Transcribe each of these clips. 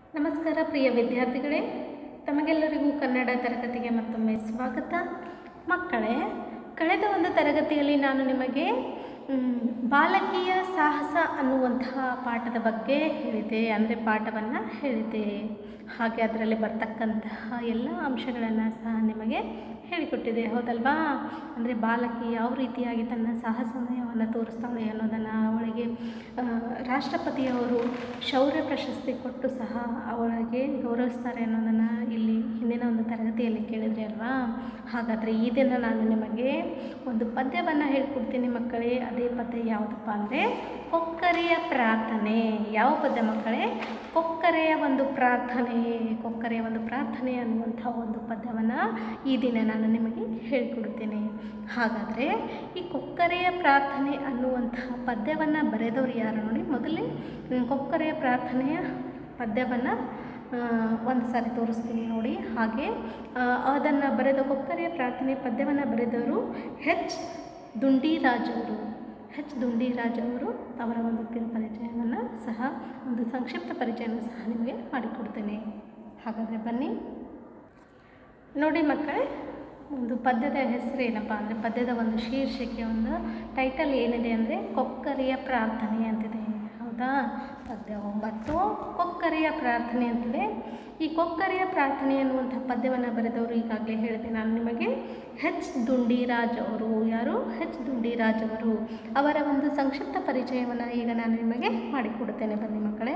ನಮಸ್ಕಾರ ಪ್ರಿಯ ವಿದ್ಯಾರ್ಥಿಗಳೇ ತಮಗೆಲ್ಲರಿಗೂ ಕನ್ನಡ ತರಗತಿಗೆ ಮತ್ತೊಮ್ಮೆ ಸ್ವಾಗತ ಮಕ್ಕಳೇ ಕಳೆದ ಒಂದು ತರಗತಿಯಲ್ಲಿ ನಾನು ನಿಮಗೆ ಮ್, ಬಾಲಕಿಯ ಸಾಹಸ ಅನ್ನುವಂತಹ ಪಾಠದ ಬಗ್ಗೆ ಹೇಳಿದೆ ಅಂದರೆ ಪಾಠವನ್ನು ಹೇಳಿದೆ ಹಾಗೆ ಅದರಲ್ಲಿ ಬರ್ತಕ್ಕಂತಹ ಎಲ್ಲ ಅಂಶಗಳನ್ನು ಸಹ ನಿಮಗೆ ಹೇಳಿಕೊಟ್ಟಿದೆ ಹೌದಲ್ವಾ ಅಂದರೆ ಬಾಲಕಿ ಯಾವ ರೀತಿಯಾಗಿ ತನ್ನ ಸಾಹಸಮಯವನ್ನು ತೋರಿಸ್ತಾಳೆ ಅನ್ನೋದನ್ನು ಅವಳಿಗೆ ಆ, ರಾಷ್ಟ್ರಪತಿಯವರು ಶೌರ್ಯ ಪ್ರಶಸ್ತಿ ಕೊಟ್ಟು ಸಹ ಅವಳಿಗೆ ಗೌರವಿಸ್ತಾರೆ ಅನ್ನೋದನ್ನು ಇಲ್ಲಿ ಹಿಂದಿನ ಒಂದು ತರಗತಿಯಲ್ಲಿ ಕೇಳಿದ್ರಿ ಅಲ್ವಾ ಹಾಗಾದರೆ ಈ ದಿನ ನಾನು ನಿಮಗೆ ಒಂದು ಪದ್ಯವನ್ನು ಹೇಳ್ಕೊಡ್ತೀನಿ ಮಕ್ಕಳೇ ಅದೇ ಪದ್ಯ ಯಾವುದಪ್ಪ ಅಂದರೆ ಕೊಕ್ಕರೆಯ ಪ್ರಾರ್ಥನೆ ಯಾವ ಪದ್ಯ ಮಕ್ಕಳೇ ಕೊಕ್ಕರೆಯ ಒಂದು ಪ್ರಾರ್ಥನೆ ಕೊಕ್ಕರೆಯ ಒಂದು ಪ್ರಾರ್ಥನೆ ಅನ್ನುವಂಥ ಒಂದು ಪದ್ಯವನ್ನು ಈ ದಿನ ನಾನು ನಿಮಗೆ ಹೇಳಿಕೊಡುತ್ತೇನೆ ಹಾಗಾದರೆ ಈ ಕೊಕ್ಕರೆಯ ಪ್ರಾರ್ಥನೆ ಅನ್ನುವಂತಹ ಪದ್ಯವನ್ನು ಬರೆದವರು ಯಾರು ನೋಡಿ ಮೊದಲೇ ಹ್ಮ್, ಕೊಕ್ಕರೆಯ ಪ್ರಾರ್ಥನೆಯ ಪದ್ಯವನ್ನು ಒಂದು ಸಾರಿ ತೋರಿಸ್ತೀನಿ ನೋಡಿ ಹಾಗೆ ಅದನ್ನು ಬರೆದ ಕೊಕ್ಕರೆಯ ಪ್ರಾರ್ಥನೆ ಪದ್ಯವನ್ನು ಬರೆದವರು ಹೆಚ್ ದುಂಡಿರಾಜ್ ಅವರು ಹೆಚ್ ದುಂಡಿರಾಜ್ ಅವರು ಅವರ ಒಂದು ಕಿರು ಪರಿಚಯವನ್ನು ಸಹ ಒಂದು ಸಂಕ್ಷಿಪ್ತ ಪರಿಚಯವನ್ನು ಸಹ ನಿಮಗೆ ಮಾಡಿಕೊಡ್ತೇನೆ ಹಾಗಾದರೆ ಬನ್ನಿ ನೋಡಿ ಮಕ್ಕಳೇ ಒಂದು ಪದ್ಯದ ಹೆಸರು ಏನಪ್ಪ ಅಂದರೆ ಪದ್ಯದ ಒಂದು ಶೀರ್ಷಿಕೆ ಒಂದು ಟೈಟಲ್ ಏನಿದೆ ಅಂದರೆ ಕೊಕ್ಕರೆಯ ಪ್ರಾರ್ಥನೆ ಅಂತಿದೆ ಹೌದಾ ಪದ್ಯ ಒಂಬತ್ತು ಕೊಕ್ಕರೆಯ ಪ್ರಾರ್ಥನೆ ಅಂತಿದೆ ಈ ಕೊಕ್ಕರೆಯ ಪ್ರಾರ್ಥನೆ ಅನ್ನುವಂಥ ಪದ್ಯವನ್ನು ಬರೆದವರು ಈಗಾಗಲೇ ಹೇಳಿದೆ ನಾನು ನಿಮಗೆ ಹೆಚ್ ದುಂಡಿರಾಜ್ ಅವರು ಯಾರು ಹೆಚ್ ದುಂಡಿರಾಜ್ ಅವರು ಅವರ ಒಂದು ಸಂಕ್ಷಿಪ್ತ ಪರಿಚಯವನ್ನು ಈಗ ನಾನು ನಿಮಗೆ ಮಾಡಿಕೊಡುತ್ತೇನೆ ಬನ್ನಿ ಮಕ್ಕಳೇ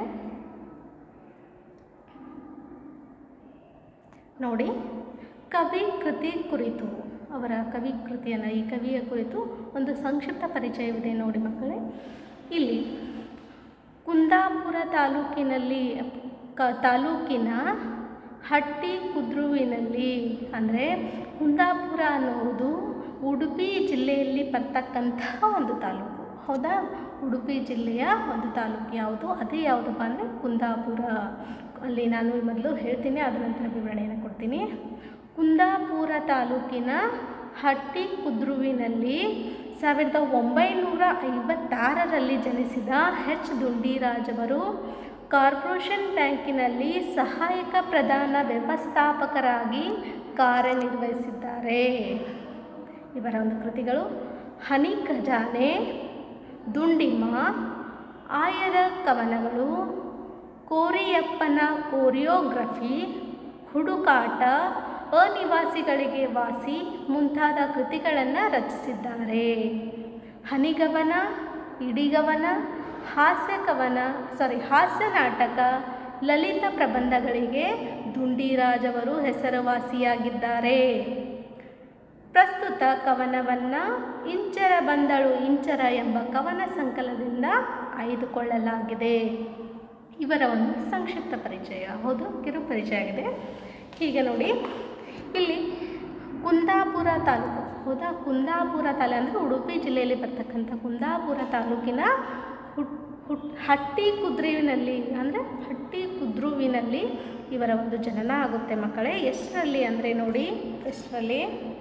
ನೋಡಿ ಕವಿ ಕೃತಿ ಕುರಿತು ಅವರ ಕವಿ ಕೃತಿಯನ್ನು ಈ ಕವಿಯ ಕುರಿತು ಒಂದು ಸಂಕ್ಷಿಪ್ತ ಪರಿಚಯವಿದೆ ನೋಡಿ ಮಕ್ಕಳೇ ಇಲ್ಲಿ ಕುಂದಾಪುರ ತಾಲೂಕಿನಲ್ಲಿ ಕ ತಾಲೂಕಿನ ಹಟ್ಟಿ ಕುದ್ರುವಿನಲ್ಲಿ ಅಂದರೆ ಕುಂದಾಪುರ ಅನ್ನುವುದು ಉಡುಪಿ ಜಿಲ್ಲೆಯಲ್ಲಿ ಬರ್ತಕ್ಕಂತಹ ಒಂದು ತಾಲೂಕು ಹೌದಾ ಉಡುಪಿ ಜಿಲ್ಲೆಯ ಒಂದು ತಾಲೂಕು ಯಾವುದು ಅದೇ ಯಾವುದಪ್ಪ ಅಂದರೆ ಕುಂದಾಪುರ ಅಲ್ಲಿ ನಾನು ಮೊದಲು ಹೇಳ್ತೀನಿ ಅದರ ನಂತರ ವಿವರಣೆಯನ್ನು ಕೊಡ್ತೀನಿ ಕುಂದಾಪುರ ತಾಲೂಕಿನ ಹಟ್ಟಿ ಕುದ್ರುವಿನಲ್ಲಿ ಸಾವಿರದ ಒಂಬೈನೂರ ಐವತ್ತಾರರಲ್ಲಿ ಜನಿಸಿದ ಹೆಚ್ ದುಂಡಿರಾಜ್ ಅವರು ಕಾರ್ಪೊರೇಷನ್ ಬ್ಯಾಂಕಿನಲ್ಲಿ ಸಹಾಯಕ ಪ್ರಧಾನ ವ್ಯವಸ್ಥಾಪಕರಾಗಿ ಕಾರ್ಯನಿರ್ವಹಿಸಿದ್ದಾರೆ ಇವರ ಒಂದು ಕೃತಿಗಳು ಹನಿ ಖಜಾನೆ ದುಂಡಿಮ ಆಯದ ಕವನಗಳು ಕೋರಿಯಪ್ಪನ ಕೋರಿಯೋಗ್ರಫಿ ಹುಡುಕಾಟ ಅನಿವಾಸಿಗಳಿಗೆ ವಾಸಿ ಮುಂತಾದ ಕೃತಿಗಳನ್ನು ರಚಿಸಿದ್ದಾರೆ ಹನಿಗವನ ಇಡಿಗವನ ಹಾಸ್ಯ ಕವನ ಸಾರಿ ಹಾಸ್ಯ ನಾಟಕ ಲಲಿತ ಪ್ರಬಂಧಗಳಿಗೆ ದುಂಡಿರಾಜ್ ಅವರು ಹೆಸರುವಾಸಿಯಾಗಿದ್ದಾರೆ ಪ್ರಸ್ತುತ ಕವನವನ್ನು ಇಂಚರ ಬಂದಳು ಇಂಚರ ಎಂಬ ಕವನ ಸಂಕಲನದಿಂದ ಆಯ್ದುಕೊಳ್ಳಲಾಗಿದೆ ಇವರ ಒಂದು ಸಂಕ್ಷಿಪ್ತ ಪರಿಚಯ ಹೌದು ಕಿರು ಪರಿಚಯ ಆಗಿದೆ ಹೀಗೆ ನೋಡಿ ಇಲ್ಲಿ ಕುಂದಾಪುರ ತಾಲೂಕು ಹೌದಾ ಕುಂದಾಪುರ ತಾಲೂಕು ಅಂದರೆ ಉಡುಪಿ ಜಿಲ್ಲೆಯಲ್ಲಿ ಬರ್ತಕ್ಕಂಥ ಕುಂದಾಪುರ ತಾಲೂಕಿನ ಹುಟ್ ಹುಟ್ ಹಟ್ಟಿ ಕುದ್ರುವಿನಲ್ಲಿ ಅಂದರೆ ಹಟ್ಟಿ ಕುದ್ರುವಿನಲ್ಲಿ ಇವರ ಒಂದು ಜನನ ಆಗುತ್ತೆ ಮಕ್ಕಳೇ ಎಷ್ಟರಲ್ಲಿ ಅಂದರೆ ನೋಡಿ ಎಷ್ಟರಲ್ಲಿ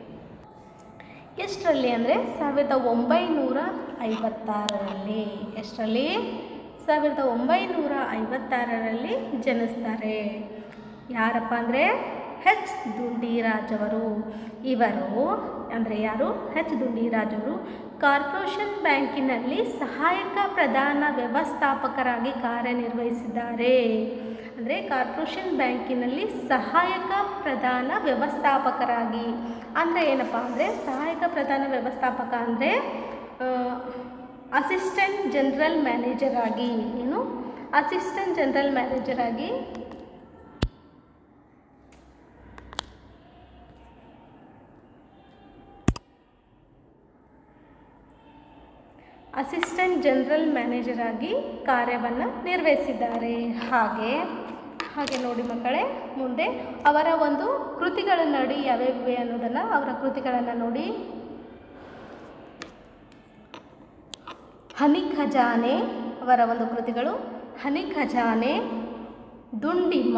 ಎಷ್ಟರಲ್ಲಿ ಅಂದರೆ ಸಾವಿರದ ಒಂಬೈನೂರ ಐವತ್ತಾರರಲ್ಲಿ ಎಷ್ಟರಲ್ಲಿ ಸಾವಿರದ ಒಂಬೈನೂರ ಐವತ್ತಾರರಲ್ಲಿ ಜನಿಸ್ತಾರೆ ಯಾರಪ್ಪ ಅಂದರೆ ಹೆಚ್ ದುಂಡಿರಾಜ್ ಅವರು ಇವರು ಅಂದರೆ ಯಾರು ಹೆಚ್ ದುಂಡಿರಾಜ್ ಅವರು ಕಾರ್ಪೊರೇಷನ್ ಬ್ಯಾಂಕಿನಲ್ಲಿ ಸಹಾಯಕ ಪ್ರಧಾನ ವ್ಯವಸ್ಥಾಪಕರಾಗಿ ಕಾರ್ಯನಿರ್ವಹಿಸಿದ್ದಾರೆ ಅಂದರೆ ಕಾರ್ಪೊರೇಷನ್ ಬ್ಯಾಂಕಿನಲ್ಲಿ ಸಹಾಯಕ ಪ್ರಧಾನ ವ್ಯವಸ್ಥಾಪಕರಾಗಿ ಅಂದರೆ ಏನಪ್ಪ ಅಂದರೆ ಸಹಾಯಕ ಪ್ರಧಾನ ವ್ಯವಸ್ಥಾಪಕ ಅಂದರೆ ಅಸಿಸ್ಟೆಂಟ್ ಜನರಲ್ ಮ್ಯಾನೇಜರ್ ಆಗಿ ಏನು ಅಸಿಸ್ಟೆಂಟ್ ಜನರಲ್ ಮ್ಯಾನೇಜರ್ ಆಗಿ ಅಸಿಸ್ಟೆಂಟ್ ಜನರಲ್ ಮ್ಯಾನೇಜರ್ ಆಗಿ ಕಾರ್ಯವನ್ನು ನಿರ್ವಹಿಸಿದ್ದಾರೆ ಹಾಗೆ ಹಾಗೆ ನೋಡಿ ಮಕ್ಕಳೇ ಮುಂದೆ ಅವರ ಒಂದು ಕೃತಿಗಳ ನಡಿ ಯಾವ್ಯಾವಿವೆ ಅನ್ನೋದನ್ನು ಅವರ ಕೃತಿಗಳನ್ನು ನೋಡಿ ಹನಿ ಖಜಾನೆ ಅವರ ಒಂದು ಕೃತಿಗಳು ಹನಿ ಖಜಾನೆ ದುಂಡಿಮ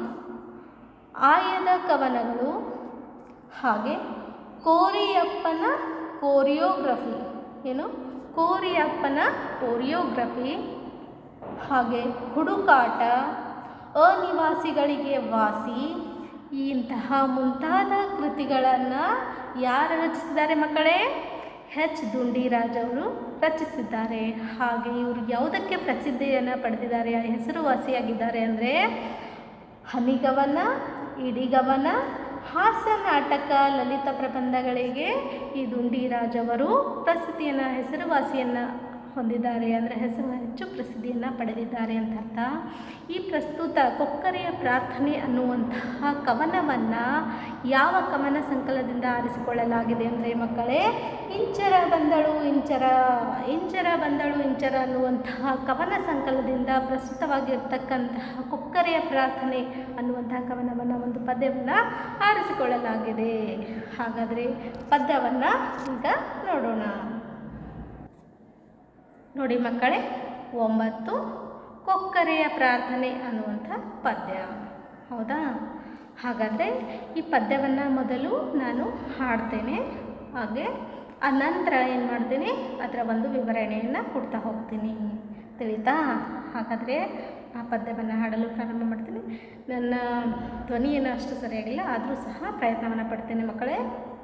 ಆಯದ ಕವನಗಳು ಹಾಗೆ ಕೋರಿಯಪ್ಪನ ಕೋರಿಯೋಗ್ರಫಿ ಏನು ಕೋರಿಯಪ್ಪನ ಕೋರಿಯೋಗ್ರಫಿ ಹಾಗೆ ಹುಡುಕಾಟ ಅನಿವಾಸಿಗಳಿಗೆ ವಾಸಿ ಇಂತಹ ಮುಂತಾದ ಕೃತಿಗಳನ್ನು ಯಾರು ರಚಿಸಿದ್ದಾರೆ ಮಕ್ಕಳೇ ಎಚ್ ದುಂಡಿರಾಜ್ ಅವರು ರಚಿಸಿದ್ದಾರೆ ಹಾಗೆ ಇವರು ಯಾವುದಕ್ಕೆ ಪ್ರಸಿದ್ಧಿಯನ್ನು ಪಡೆದಿದ್ದಾರೆ ಹೆಸರುವಾಸಿಯಾಗಿದ್ದಾರೆ ಅಂದರೆ ಹನಿಗವನ ಇಡಿಗವನ ಹಾಸ್ಯ ನಾಟಕ ಲಲಿತ ಪ್ರಬಂಧಗಳಿಗೆ ಈ ದುಂಡಿರಾಜ್ ಅವರು ಪ್ರಸಿದ್ಧಿಯನ್ನು ಹೆಸರುವಾಸಿಯನ್ನು ಹೊಂದಿದ್ದಾರೆ ಅಂದರೆ ಹೆಸರು ಹೆಚ್ಚು ಪ್ರಸಿದ್ಧಿಯನ್ನು ಪಡೆದಿದ್ದಾರೆ ಅಂತ ಅರ್ಥ ಈ ಪ್ರಸ್ತುತ ಕೊಕ್ಕರೆಯ ಪ್ರಾರ್ಥನೆ ಅನ್ನುವಂತಹ ಕವನವನ್ನು ಯಾವ ಕವನ ಸಂಕಲನದಿಂದ ಆರಿಸಿಕೊಳ್ಳಲಾಗಿದೆ ಅಂದರೆ ಮಕ್ಕಳೇ ಇಂಚರ ಬಂದಳು ಇಂಚರ ಇಂಚರ ಬಂದಳು ಇಂಚರ ಅನ್ನುವಂತಹ ಕವನ ಸಂಕಲನದಿಂದ ಪ್ರಸ್ತುತವಾಗಿರ್ತಕ್ಕಂತಹ ಕೊಕ್ಕರೆಯ ಪ್ರಾರ್ಥನೆ ಅನ್ನುವಂತಹ ಕವನವನ್ನು ಒಂದು ಪದ್ಯವನ್ನು ಆರಿಸಿಕೊಳ್ಳಲಾಗಿದೆ ಹಾಗಾದರೆ ಪದ್ಯವನ್ನು ಈಗ ನೋಡೋಣ ನೋಡಿ ಮಕ್ಕಳೇ ಒಂಬತ್ತು ಕೊಕ್ಕರೆಯ ಪ್ರಾರ್ಥನೆ ಅನ್ನುವಂಥ ಪದ್ಯ ಹೌದಾ ಹಾಗಾದರೆ ಈ ಪದ್ಯವನ್ನು ಮೊದಲು ನಾನು ಹಾಡ್ತೇನೆ ಹಾಗೆ ಆ ನಂತರ ಏನು ಮಾಡ್ತೀನಿ ಅದರ ಒಂದು ವಿವರಣೆಯನ್ನು ಕೊಡ್ತಾ ಹೋಗ್ತೀನಿ ತಿಳಿತಾ ಹಾಗಾದರೆ ಆ ಪದ್ಯವನ್ನು ಹಾಡಲು ಪ್ರಾರಂಭ ಮಾಡ್ತೀನಿ ನನ್ನ ಧ್ವನಿಯನ್ನು ಅಷ್ಟು ಸರಿಯಾಗಿಲ್ಲ ಆದರೂ ಸಹ ಪ್ರಯತ್ನವನ್ನು ಪಡ್ತೇನೆ ಮಕ್ಕಳೇ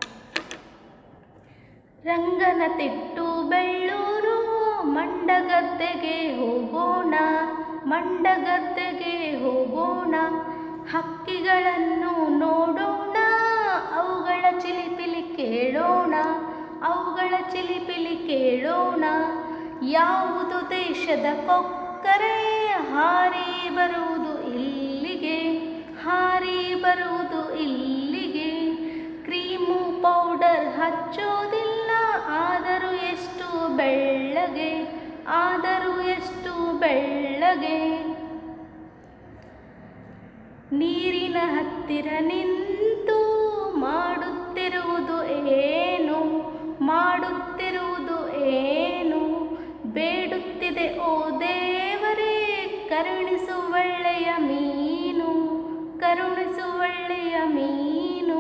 ರಂಗನ ತಿಟ್ಟು ಬೆಳ್ಳೂರು ಮಂಡಗದ್ದೆಗೆ ಹೋಗೋಣ ಮಂಡಗದ್ದೆಗೆ ಹೋಗೋಣ ಹಕ್ಕಿಗಳನ್ನು ನೋಡೋಣ ಅವುಗಳ ಚಿಲಿಪಿಲಿ ಕೇಳೋಣ ಅವುಗಳ ಚಿಲಿಪಿಲಿ ಕೇಳೋಣ ಯಾವುದು ದೇಶದ ಕೊಕ್ಕರೆ ಹಾರಿ ಬರುವುದು ಇಲ್ಲಿಗೆ ಹಾರಿ ಬರುವುದು ಇಲ್ಲಿಗೆ ಕ್ರೀಮು ಪೌಡರ್ ಹಚ್ಚೋದಿಲ್ಲ ಆದರೂ ಎಷ್ಟು ಬೆಳ್ಳಗೆ ಆದರೂ ಎಷ್ಟು ಬೆಳ್ಳಗೆ ನೀರಿನ ಹತ್ತಿರ ನಿಂತು ಮಾಡುತ್ತಿರುವುದು ಏನು ಮಾಡುತ್ತಿರುವುದು ಏನು ಬೇಡುತ್ತಿದೆ ಓ ದೇವರೇ ಕರುಣಿಸು ಒಳ್ಳೆಯ ಮೀನು ಕರುಣಿಸು ಒಳ್ಳೆಯ ಮೀನು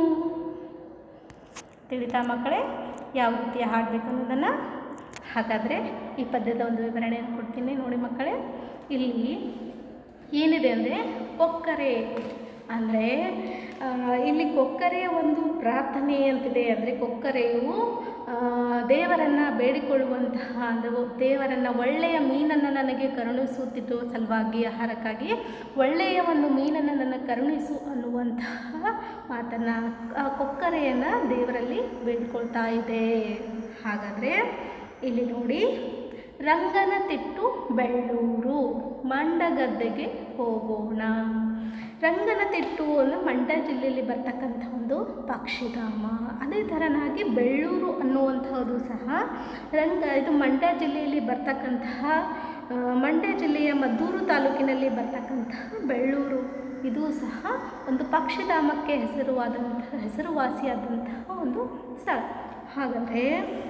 ತಿಳಿತಾ ಮಕ್ಕಳೇ ಯಾವ ರೀತಿ ಹಾಡಬೇಕು ಅನ್ನೋದನ್ನು ಹಾಗಾದರೆ ಈ ಪದ್ಯದ ಒಂದು ವಿವರಣೆಯನ್ನು ಕೊಡ್ತೀನಿ ನೋಡಿ ಮಕ್ಕಳೇ ಇಲ್ಲಿ ಏನಿದೆ ಅಂದರೆ ಕೊಕ್ಕರೆ ಅಂದರೆ ಇಲ್ಲಿ ಕೊಕ್ಕರೆಯ ಒಂದು ಪ್ರಾರ್ಥನೆ ಅಂತಿದೆ ಅಂದರೆ ಕೊಕ್ಕರೆಯು ದೇವರನ್ನು ಬೇಡಿಕೊಳ್ಳುವಂತಹ ಅಂದರೆ ದೇವರನ್ನು ಒಳ್ಳೆಯ ಮೀನನ್ನು ನನಗೆ ಕರುಣಿಸುತ್ತಿದ್ದು ಸಲುವಾಗಿ ಆಹಾರಕ್ಕಾಗಿ ಒಳ್ಳೆಯ ಒಂದು ಮೀನನ್ನು ನನ್ನ ಕರುಣಿಸು ಅನ್ನುವಂತಹ ಮಾತನ್ನು ಆ ಕೊಕ್ಕರೆಯನ್ನು ದೇವರಲ್ಲಿ ಬೇಡಿಕೊಳ್ತಾ ಇದೆ ಹಾಗಾದರೆ ಇಲ್ಲಿ ನೋಡಿ ರಂಗನ ತಿಟ್ಟು ಬೆಳ್ಳೂರು ಮಂಡಗದ್ದೆಗೆ ಹೋಗೋಣ ರಂಗನ ತಿಟ್ಟು ಒಂದು ಮಂಡ್ಯ ಜಿಲ್ಲೆಯಲ್ಲಿ ಬರ್ತಕ್ಕಂಥ ಒಂದು ಪಕ್ಷಿಧಾಮ ಅದೇ ಥರನಾಗಿ ಬೆಳ್ಳೂರು ಅನ್ನುವಂಥದ್ದು ಸಹ ರಂಗ ಇದು ಮಂಡ್ಯ ಜಿಲ್ಲೆಯಲ್ಲಿ ಬರ್ತಕ್ಕಂತಹ ಆ, ಮಂಡ್ಯ ಜಿಲ್ಲೆಯ ಮದ್ದೂರು ತಾಲೂಕಿನಲ್ಲಿ ಬರ್ತಕ್ಕಂತಹ ಬೆಳ್ಳೂರು ಇದು ಸಹ ಒಂದು ಪಕ್ಷಿಧಾಮಕ್ಕೆ ಹೆಸರುವಾದಂತಹ ಹೆಸರುವಾಸಿಯಾದಂತಹ ಒಂದು ಸ್ಥಳ ಹಾಗಾದರೆ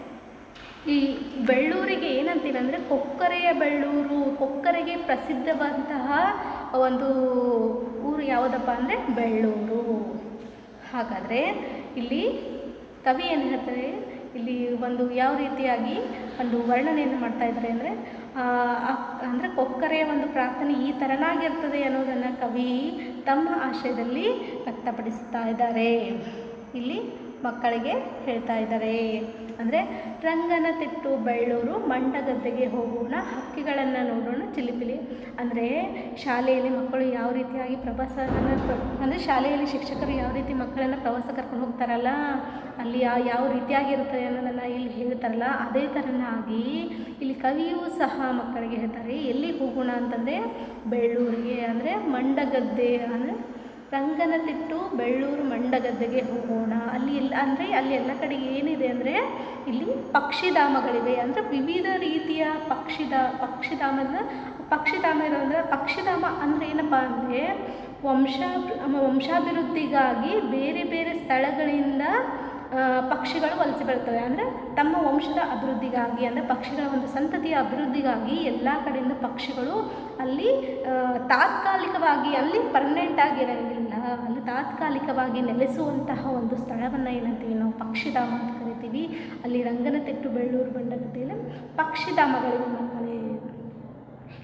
ಈ ಬೆಳ್ಳೂರಿಗೆ ಏನಂತೀವಿ ಅಂದರೆ ಕೊಕ್ಕರೆಯ ಬೆಳ್ಳೂರು ಕೊಕ್ಕರೆಗೆ ಪ್ರಸಿದ್ಧವಾದಂತಹ ಒಂದು ಊರು ಯಾವುದಪ್ಪ ಅಂದರೆ ಬೆಳ್ಳೂರು ಹಾಗಾದರೆ ಇಲ್ಲಿ ಕವಿ ಏನು ಹೇಳ್ತಾರೆ ಇಲ್ಲಿ ಒಂದು ಯಾವ ರೀತಿಯಾಗಿ ಒಂದು ವರ್ಣನೆಯನ್ನು ಮಾಡ್ತಾ ಇದ್ದಾರೆ ಅಂದರೆ ಅಂದರೆ ಕೊಕ್ಕರೆಯ ಒಂದು ಪ್ರಾರ್ಥನೆ ಈ ಥರನಾಗಿರ್ತದೆ ಅನ್ನೋದನ್ನು ಕವಿ ತಮ್ಮ ಆಶಯದಲ್ಲಿ ವ್ಯಕ್ತಪಡಿಸ್ತಾ ಇದ್ದಾರೆ ಇಲ್ಲಿ ಮಕ್ಕಳಿಗೆ ಹೇಳ್ತಾ ಇದ್ದಾರೆ ಅಂದರೆ ರಂಗನ ತಿಟ್ಟು ಬೆಳ್ಳೂರು ಮಂಡಗದ್ದೆಗೆ ಹೋಗೋಣ ಹಕ್ಕಿಗಳನ್ನು ನೋಡೋಣ ಚಿಲಿಪಿಲಿ ಅಂದರೆ ಶಾಲೆಯಲ್ಲಿ ಮಕ್ಕಳು ಯಾವ ರೀತಿಯಾಗಿ ಪ್ರವಾಸವನ್ನು ಅಂದರೆ ಶಾಲೆಯಲ್ಲಿ ಶಿಕ್ಷಕರು ಯಾವ ರೀತಿ ಮಕ್ಕಳನ್ನು ಪ್ರವಾಸ ಕರ್ಕೊಂಡು ಹೋಗ್ತಾರಲ್ಲ ಅಲ್ಲಿ ಯಾವ ಯಾವ ರೀತಿಯಾಗಿರ್ತದೆ ಅನ್ನೋದನ್ನು ಇಲ್ಲಿ ಹೇಳ್ತಾರಲ್ಲ ಅದೇ ಥರನಾಗಿ ಇಲ್ಲಿ ಕವಿಯೂ ಸಹ ಮಕ್ಕಳಿಗೆ ಹೇಳ್ತಾರೆ ಎಲ್ಲಿ ಹೋಗೋಣ ಅಂತಂದರೆ ಬೆಳ್ಳೂರಿಗೆ ಅಂದರೆ ಮಂಡಗದ್ದೆ ಅಂದರೆ ರಂಗನತಿಟ್ಟು ಬೆಳ್ಳೂರು ಮಂಡಗದ್ದೆಗೆ ಹೋಗೋಣ ಅಲ್ಲಿ ಎಲ್ಲ ಅಂದರೆ ಅಲ್ಲಿ ಎಲ್ಲ ಕಡೆ ಏನಿದೆ ಅಂದರೆ ಇಲ್ಲಿ ಪಕ್ಷಿಧಾಮಗಳಿವೆ ಅಂದರೆ ವಿವಿಧ ರೀತಿಯ ಪಕ್ಷಿಧ ಪಕ್ಷಿಧಾಮದ ಪಕ್ಷಿಧಾಮ ಇರೋದ್ರೆ ಪಕ್ಷಿಧಾಮ ಅಂದರೆ ಏನಪ್ಪ ಅಂದರೆ ವಂಶ ವಂಶಾಭಿವೃದ್ಧಿಗಾಗಿ ಬೇರೆ ಬೇರೆ ಸ್ಥಳಗಳಿಂದ ಆ, ಪಕ್ಷಿಗಳು ವಲಸೆ ಬರ್ತವೆ ಅಂದರೆ ತಮ್ಮ ವಂಶದ ಅಭಿವೃದ್ಧಿಗಾಗಿ ಅಂದರೆ ಪಕ್ಷಿಗಳ ಒಂದು ಸಂತತಿಯ ಅಭಿವೃದ್ಧಿಗಾಗಿ ಎಲ್ಲ ಕಡೆಯಿಂದ ಪಕ್ಷಿಗಳು ಅಲ್ಲಿ ಆ, ತಾತ್ಕಾಲಿಕವಾಗಿ ಅಲ್ಲಿ ಪರ್ಮನೆಂಟ್ ಆಗಿರಂಗಿಲ್ಲ ಅಲ್ಲಿ ತಾತ್ಕಾಲಿಕವಾಗಿ ನೆಲೆಸುವಂತಹ ಒಂದು ಸ್ಥಳವನ್ನು ಏನಂತೀವಿ ನಾವು ಪಕ್ಷಿಧಾಮ ಅಂತ ಕರಿತೀವಿ ಅಲ್ಲಿ ರಂಗನತಿಟ್ಟು ಬೆಳ್ಳೂರು ಬಂಡಗದ್ದೆಯಲ್ಲಿ ಪಕ್ಷಿಧಾಮಗಳಿವೆ ಮಕ್ಕಳೇ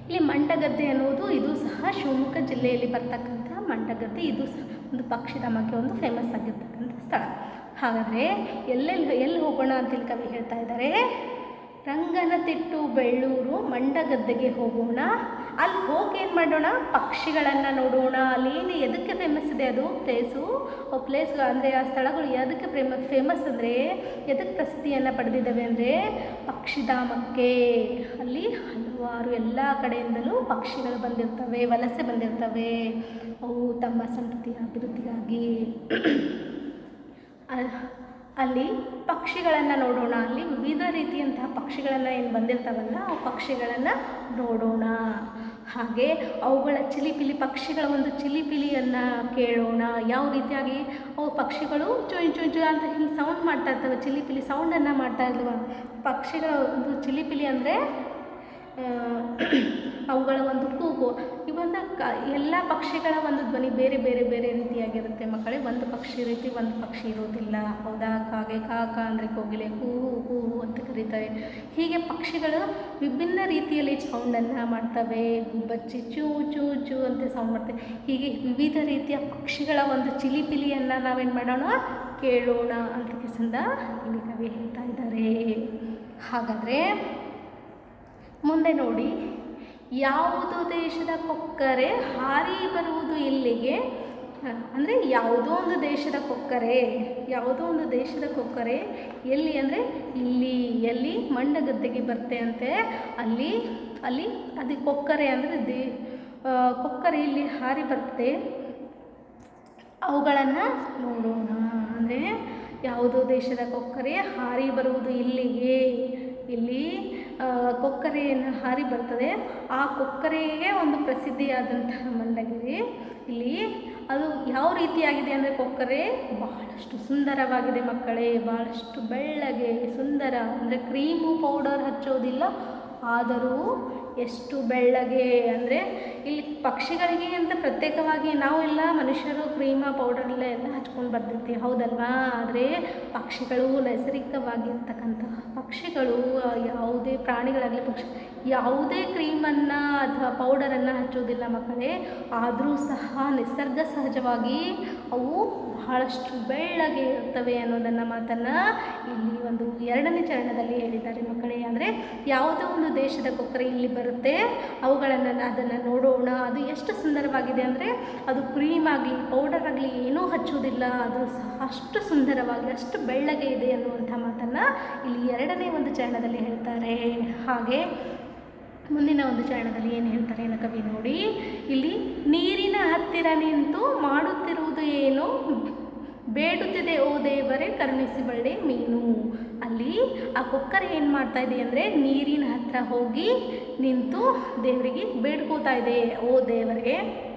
ಇಲ್ಲಿ ಮಂಡಗದ್ದೆ ಅನ್ನುವುದು ಇದು ಸಹ ಶಿವಮೊಗ್ಗ ಜಿಲ್ಲೆಯಲ್ಲಿ ಬರ್ತಕ್ಕಂಥ ಮಂಡಗದ್ದೆ ಇದು ಸಹ ಒಂದು ಪಕ್ಷಿಧಾಮಕ್ಕೆ ಒಂದು ಫೇಮಸ್ ಆಗಿರ್ತಕ್ಕಂಥ ಸ್ಥಳ ಹಾಗಾದರೆ ಎಲ್ಲೆಲ್ಲಿ ಎಲ್ಲಿ ಹೋಗೋಣ ಅಂತ ಇಲ್ಲಿ ಕವಿ ಹೇಳ್ತಾ ಇದ್ದಾರೆ ರಂಗನತಿಟ್ಟು ಬೆಳ್ಳೂರು ಮಂಡಗದ್ದೆಗೆ ಹೋಗೋಣ ಅಲ್ಲಿ ಹೋಗಿ ಏನು ಮಾಡೋಣ ಪಕ್ಷಿಗಳನ್ನು ನೋಡೋಣ ಅಲ್ಲಿ ಏನು ಎದಕ್ಕೆ ಫೇಮಸ್ ಇದೆ ಅದು ಪ್ಲೇಸು ಪ್ಲೇಸ್ ಅಂದರೆ ಆ ಸ್ಥಳಗಳು ಯಾವುದಕ್ಕೆ ಫೇಮಸ್ ಫೇಮಸ್ ಅಂದರೆ ಎದಕ್ಕೆ ಪ್ರಸಿದ್ಧಿಯನ್ನು ಪಡೆದಿದ್ದಾವೆ ಅಂದರೆ ಪಕ್ಷಿಧಾಮಕ್ಕೆ ಅಲ್ಲಿ ಹಲವಾರು ಎಲ್ಲ ಕಡೆಯಿಂದಲೂ ಪಕ್ಷಿಗಳು ಬಂದಿರ್ತವೆ ವಲಸೆ ಬಂದಿರ್ತವೆ ಅವು ತಮ್ಮ ಸಂತತಿಯ ಅಭಿವೃದ್ಧಿಗಾಗಿ ಅಲ್- ಅಲ್ಲಿ ಪಕ್ಷಿಗಳನ್ನು ನೋಡೋಣ ಅಲ್ಲಿ ವಿವಿಧ ರೀತಿಯಂತಹ ಪಕ್ಷಿಗಳನ್ನು ಏನು ಬಂದಿರ್ತಾವಲ್ಲ ಆ ಪಕ್ಷಿಗಳನ್ನು ನೋಡೋಣ ಹಾಗೆ ಅವುಗಳ ಚಿಲಿಪಿಲಿ ಪಕ್ಷಿಗಳ ಒಂದು ಚಿಲಿಪಿಲಿಯನ್ನು ಕೇಳೋಣ ಯಾವ ರೀತಿಯಾಗಿ ಅವು ಪಕ್ಷಿಗಳು ಚುಯ್ ಚುಯ್ ಚುಯ್ ಅಂತ ಹಿಂಗೆ ಸೌಂಡ್ ಮಾಡ್ತಾ ಇರ್ತವೆ ಚಿಲಿಪಿಲಿ ಸೌಂಡನ್ನು ಮಾಡ್ತಾ ಇಲ್ವ ಪಕ್ಷಿಗಳ ಒಂದು ಚಿಲಿಪಿಲಿ ಅಂದರೆ ಅವುಗಳ ಒಂದು ಕೂಗು ಇವನ್ನ ಕ ಎಲ್ಲ ಪಕ್ಷಿಗಳ ಒಂದು ಧ್ವನಿ ಬೇರೆ ಬೇರೆ ಬೇರೆ ರೀತಿಯಾಗಿರುತ್ತೆ ಮಕ್ಕಳೇ ಒಂದು ಪಕ್ಷಿ ರೀತಿ ಒಂದು ಪಕ್ಷಿ ಇರೋದಿಲ್ಲ ಹೌದಾ ಕಾಗೆ ಕಾಕ ಅಂದರೆ ಕೋಗಿಲೆ ಕೂಹು ಕೂಹು ಅಂತ ಕರೀತಾರೆ ಹೀಗೆ ಪಕ್ಷಿಗಳು ವಿಭಿನ್ನ ರೀತಿಯಲ್ಲಿ ಸೌಂಡನ್ನು ಮಾಡ್ತವೆ ಗುಬ್ಬಚ್ಚಿ ಚೂ ಚೂ ಚೂ ಅಂತ ಸೌಂಡ್ ಮಾಡ್ತವೆ ಹೀಗೆ ವಿವಿಧ ರೀತಿಯ ಪಕ್ಷಿಗಳ ಒಂದು ಚಿಲಿಪಿಲಿಯನ್ನು ನಾವೇನು ಮಾಡೋಣ ಕೇಳೋಣ ಅಂತ ಕೆಸಂದ ಇಲ್ಲಿ ಕವಿ ಹೇಳ್ತಾ ಇದ್ದಾರೆ ಹಾಗಾದರೆ ಮುಂದೆ ನೋಡಿ ಯಾವುದು ದೇಶದ ಕೊಕ್ಕರೆ ಹಾರಿ ಬರುವುದು ಇಲ್ಲಿಗೆ ಅಂದರೆ ಯಾವುದೋ ಒಂದು ದೇಶದ ಕೊಕ್ಕರೆ ಯಾವುದೋ ಒಂದು ದೇಶದ ಕೊಕ್ಕರೆ ಎಲ್ಲಿ ಅಂದರೆ ಇಲ್ಲಿ ಎಲ್ಲಿ ಮಂಡಗದ್ದೆಗೆ ಬರ್ತೆ ಅಂತೆ ಅಲ್ಲಿ ಅಲ್ಲಿ ಅದು ಕೊಕ್ಕರೆ ಅಂದರೆ ದೇ ಆ, ಕೊಕ್ಕರೆ ಇಲ್ಲಿ ಹಾರಿ ಬರುತ್ತೆ ಅವುಗಳನ್ನು ನೋಡೋಣ ಅಂದರೆ ಯಾವುದೋ ದೇಶದ ಕೊಕ್ಕರೆ ಹಾರಿ ಬರುವುದು ಇಲ್ಲಿಗೆ ಇಲ್ಲಿ ಆ, ಕೊಕ್ಕರೆಯನ್ನು ಹಾರಿ ಬರ್ತದೆ ಆ ಕೊಕ್ಕರೆಗೆ ಒಂದು ಪ್ರಸಿದ್ಧಿಯಾದಂತಹ ಮಂಡಗಿರಿ ಇಲ್ಲಿ ಅದು ಯಾವ ರೀತಿಯಾಗಿದೆ ಅಂದರೆ ಕೊಕ್ಕರೆ ಬಹಳಷ್ಟು ಸುಂದರವಾಗಿದೆ ಮಕ್ಕಳೇ ಬಹಳಷ್ಟು ಬೆಳ್ಳಗೆ ಸುಂದರ ಅಂದರೆ ಕ್ರೀಮು ಪೌಡರ್ ಹಚ್ಚೋದಿಲ್ಲ ಆದರೂ ಎಷ್ಟು ಬೆಳ್ಳಗೆ ಅಂದರೆ ಇಲ್ಲಿ ಪಕ್ಷಿಗಳಿಗೆ ಅಂತ ಪ್ರತ್ಯೇಕವಾಗಿ ನಾವು ಎಲ್ಲ ಮನುಷ್ಯರು ಕ್ರೀಮ ಪೌಡರ್ ಎಲ್ಲ ಎಲ್ಲ ಹಚ್ಕೊಂಡು ಬರ್ತಿರ್ತೀವಿ ಹೌದಲ್ವಾ ಆದರೆ ಪಕ್ಷಿಗಳು ನೈಸರ್ಗಿಕವಾಗಿರ್ತಕ್ಕಂತಹ ಪಕ್ಷಿಗಳು ಆ, ಯಾವುದೇ ಪ್ರಾಣಿಗಳಾಗಲಿ ಪಕ್ಷಿ ಯಾವುದೇ ಕ್ರೀಮನ್ನು ಅಥವಾ ಪೌಡರನ್ನು ಹಚ್ಚೋದಿಲ್ಲ ಮಕ್ಕಳೇ ಆದರೂ ಸಹ ನಿಸರ್ಗ ಸಹಜವಾಗಿ ಅವು ಬಹಳಷ್ಟು ಬೆಳ್ಳಗೆ ಇರ್ತವೆ ಅನ್ನೋದನ್ನು ಮಾತನ್ನು ಇಲ್ಲಿ ಒಂದು ಎರಡನೇ ಚರಣದಲ್ಲಿ ಹೇಳಿದ್ದಾರೆ ಮಕ್ಕಳೇ ಅಂದರೆ ಯಾವುದೋ ಒಂದು ದೇಶದ ಕೊಕ್ಕರೆ ಇಲ್ಲಿ ಬರುತ್ತೆ ಅವುಗಳನ್ನು ಅದನ್ನು ನೋಡೋಣ ಅದು ಎಷ್ಟು ಸುಂದರವಾಗಿದೆ ಅಂದರೆ ಅದು ಕ್ರೀಮ್ ಆಗಲಿ ಪೌಡರ್ ಆಗಲಿ ಏನೂ ಹಚ್ಚೋದಿಲ್ಲ ಅದು ಸಹ ಅಷ್ಟು ಸುಂದರವಾಗಿ ಅಷ್ಟು ಬೆಳ್ಳಗೆ ಇದೆ ಅನ್ನುವಂಥ ಮಾತನ್ನು ಇಲ್ಲಿ ಎರಡನೇ ಒಂದು ಚರಣದಲ್ಲಿ ಹೇಳ್ತಾರೆ ಹಾಗೆ ಮುಂದಿನ ಒಂದು ಚರಣದಲ್ಲಿ ಏನು ಹೇಳ್ತಾರೆ ಅನ್ನೋ ಕವಿ ನೋಡಿ ಇಲ್ಲಿ ನೀರಿನ ಹತ್ತಿರ ನಿಂತು ಮಾಡುತ್ತಿರುವುದು ಏನು ಬೇಡುತ್ತಿದೆ ಓ ದೇವರೇ ಕರುಣಿಸಿ ಬಳ್ಳಿ ಮೀನು ಅಲ್ಲಿ ಆ ಕೊಕ್ಕರೆ ಏನು ಮಾಡ್ತಾ ಇದೆ ಅಂದರೆ ನೀರಿನ ಹತ್ರ ಹೋಗಿ ನಿಂತು ದೇವರಿಗೆ ಬೇಡ್ಕೋತಾ ಇದೆ ಓ ದೇವರೇ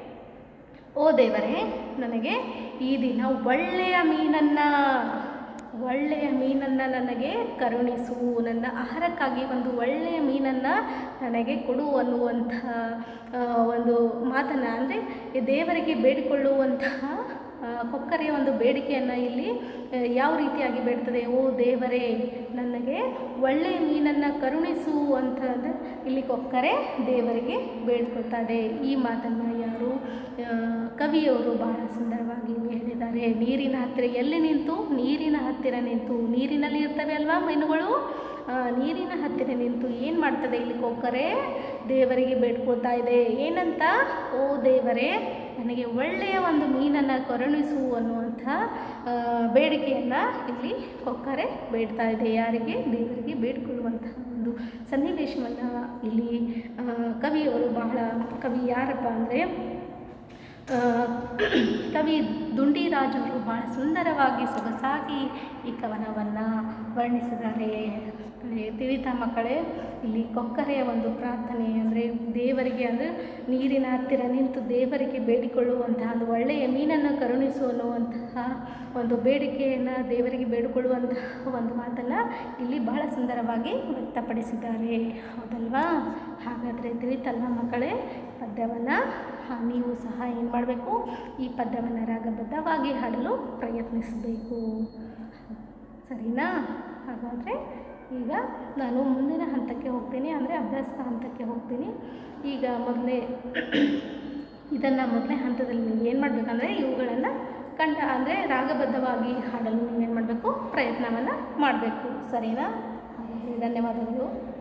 ಓ ದೇವರೇ ನನಗೆ ಈ ದಿನ ಒಳ್ಳೆಯ ಮೀನನ್ನು ಒಳ್ಳೆಯ ಮೀನನ್ನು ನನಗೆ ಕರುಣಿಸು ನನ್ನ ಆಹಾರಕ್ಕಾಗಿ ಒಂದು ಒಳ್ಳೆಯ ಮೀನನ್ನು ನನಗೆ ಕೊಡು ಅನ್ನುವಂತಹ ಆ, ಒಂದು ಮಾತನ್ನು ಅಂದರೆ ದೇವರಿಗೆ ಬೇಡಿಕೊಳ್ಳುವಂತಹ ಆ, ಕೊಕ್ಕರೆಯ ಒಂದು ಬೇಡಿಕೆಯನ್ನು ಇಲ್ಲಿ ಆ, ಯಾವ ರೀತಿಯಾಗಿ ಬೇಡ್ತದೆ ಓ ದೇವರೇ ನನಗೆ ಒಳ್ಳೆಯ ಮೀನನ್ನು ಕರುಣಿಸು ಅಂತ ಅಂದ್ರೆ ಇಲ್ಲಿ ಕೊಕ್ಕರೆ ದೇವರಿಗೆ ಬೇಡ್ಕೊಳ್ತಾ ಇದೆ ಈ ಮಾತನ್ನು ಯಾರು ಆ, ಕವಿಯವರು ಬಹಳ ಸುಂದರವಾಗಿ ಇಲ್ಲಿ ಹೇಳಿದ್ದಾರೆ ನೀರಿನ ಹತ್ತಿರ ಎಲ್ಲಿ ನಿಂತು ನೀರಿನ ಹತ್ತಿರ ನಿಂತು ನೀರಿನಲ್ಲಿ ಇರ್ತವೆ ಅಲ್ವಾ ಮೀನುಗಳು ಆ, ನೀರಿನ ಹತ್ತಿರ ನಿಂತು ಏನು ಮಾಡ್ತದೆ ಇಲ್ಲಿ ಕೊಕ್ಕರೆ ದೇವರಿಗೆ ಬೇಡ್ಕೊಳ್ತಾ ಇದೆ ಏನಂತ ಓ ದೇವರೇ ನನಗೆ ಒಳ್ಳೆಯ ಒಂದು ಮೀನನ್ನು ಕರುಣಿಸು ಅನ್ನುವಂಥ ಆ, ಬೇಡಿಕೆಯನ್ನು ಇಲ್ಲಿ ಕೊಕ್ಕರೆ ಬೇಡ್ತಾ ಇದೆ ಯಾರಿಗೆ ದೇವರಿಗೆ ಬೇಡ್ಕೊಳ್ಳುವಂತಹ ಒಂದು ಸನ್ನಿವೇಶವನ್ನು ಇಲ್ಲಿ ಆ, ಕವಿಯವರು ಬಹಳ ಕವಿ ಯಾರಪ್ಪ ಅಂದರೆ ಆ, ಕವಿ ದುಂಡಿರಾಜ್ ಅವರು ಬಹಳ ಸುಂದರವಾಗಿ ಸೊಗಸಾಗಿ ಈ ಕವನವನ್ನು ವರ್ಣಿಸಿದ್ದಾರೆ ಮಕ್ಕಳೇ, ತಿಳಿತಾ ಮಕ್ಕಳೇ ಇಲ್ಲಿ ಕೊಕ್ಕರೆಯ ಒಂದು ಪ್ರಾರ್ಥನೆ ಅಂದರೆ ದೇವರಿಗೆ ಅಂದರೆ ನೀರಿನ ಹತ್ತಿರ ನಿಂತು ದೇವರಿಗೆ ಬೇಡಿಕೊಳ್ಳುವಂತಹ ಒಂದು ಒಳ್ಳೆಯ ಮೀನನ್ನು ಕರುಣಿಸು ಅನ್ನುವಂತಹ ಒಂದು ಬೇಡಿಕೆಯನ್ನು ದೇವರಿಗೆ ಬೇಡಿಕೊಳ್ಳುವಂತಹ ಒಂದು ಮಾತನ್ನು ಇಲ್ಲಿ ಬಹಳ ಸುಂದರವಾಗಿ ವ್ಯಕ್ತಪಡಿಸಿದ್ದಾರೆ ಹೌದಲ್ವಾ ಹಾಗಾದರೆ ತಿಳಿತಲ್ವಾ ಮಕ್ಕಳೇ ಪದ್ಯವನ್ನು ನೀವು ಸಹ ಏನು ಮಾಡಬೇಕು ಈ ಪದ್ಯವನ್ನು ರಾಗಬದ್ಧವಾಗಿ ಹಾಡಲು ಪ್ರಯತ್ನಿಸಬೇಕು ಸರಿನಾ ಹಾಗಾದರೆ ಈಗ ನಾನು ಮುಂದಿನ ಹಂತಕ್ಕೆ ಹೋಗ್ತೀನಿ ಅಂದರೆ ಅಭ್ಯಾಸದ ಹಂತಕ್ಕೆ ಹೋಗ್ತೀನಿ ಈಗ ಮೊದಲೇ ಇದನ್ನು ಮೊದಲನೇ ಹಂತದಲ್ಲಿ ನೀವು ಏನು ಮಾಡಬೇಕಂದ್ರೆ ಇವುಗಳನ್ನು ಕಂಠ ಅಂದರೆ ರಾಗಬದ್ಧವಾಗಿ ಹಾಡಲು ನೀವೇನು ಮಾಡಬೇಕು ಪ್ರಯತ್ನವನ್ನು ಮಾಡಬೇಕು ಸರಿನಾ ಹಾಗಾದರೆ ಧನ್ಯವಾದಗಳು